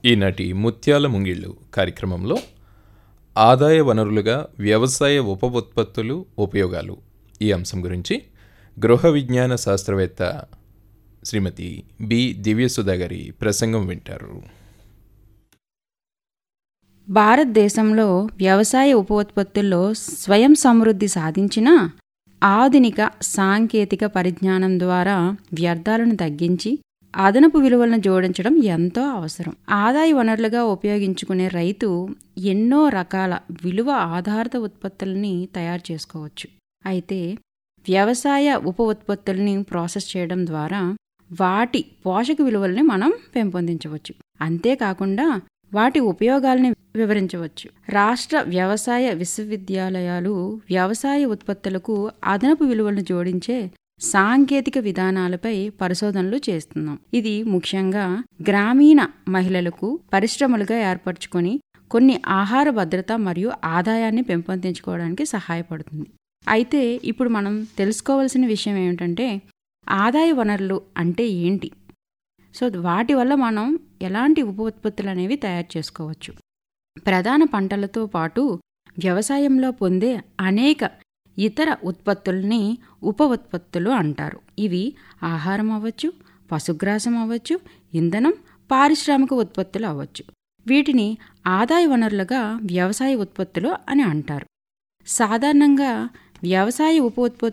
ఈనాటి ముత్యాల ముంగిళ్ళు కార్యక్రమంలో ఆదాయ వనరులుగా వ్యవసాయ ఉప ఉత్పత్తులు ఉపయోగాలు ఈ అంశం గురించి గృహ విజ్ఞాన శాస్త్రవేత్త శ్రీమతి బి దివ్యసుధా గారి ప్రసంగం వింటారు భారతదేశంలో వ్యవసాయ ఉప ఉత్పత్తుల్లో స్వయం సమృద్ధి సాధించిన ఆధునిక సాంకేతిక పరిజ్ఞానం ద్వారా వ్యర్థాలను తగ్గించి అదనపు విలువలను జోడించడం ఎంతో అవసరం ఆదాయ వనరులుగా ఉపయోగించుకునే రైతు ఎన్నో రకాల విలువ ఆధారిత ఉత్పత్తులని తయారు చేసుకోవచ్చు అయితే వ్యవసాయ ఉప ఉత్పత్తుల్ని ప్రాసెస్ చేయడం ద్వారా వాటి పోషక విలువల్ని మనం పెంపొందించవచ్చు అంతేకాకుండా వాటి ఉపయోగాల్ని వివరించవచ్చు రాష్ట్ర వ్యవసాయ విశ్వవిద్యాలయాలు వ్యవసాయ ఉత్పత్తులకు అదనపు విలువలను జోడించే సాంకేతిక విధానాలపై పరిశోధనలు చేస్తున్నాం ఇది ముఖ్యంగా గ్రామీణ మహిళలకు పరిశ్రమలుగా ఏర్పరచుకొని కొన్ని ఆహార భద్రత మరియు ఆదాయాన్ని పెంపొందించుకోవడానికి సహాయపడుతుంది అయితే ఇప్పుడు మనం తెలుసుకోవాల్సిన విషయం ఏమిటంటే ఆదాయ వనరులు అంటే ఏంటి సో వాటి వల్ల మనం ఎలాంటి ఉప ఉత్పత్తులు అనేవి తయారు చేసుకోవచ్చు ప్రధాన పంటలతో పాటు వ్యవసాయంలో పొందే అనేక ఇతర ఉత్పత్తుల్ని ఉప ఉత్పత్తులు అంటారు ఇవి ఆహారం అవ్వచ్చు పశుగ్రాసం అవ్వచ్చు ఇంధనం పారిశ్రామిక ఉత్పత్తులు అవ్వచ్చు వీటిని ఆదాయ వనరులుగా వ్యవసాయ ఉత్పత్తులు అని అంటారు సాధారణంగా వ్యవసాయ ఉప ఉత్పత్తులు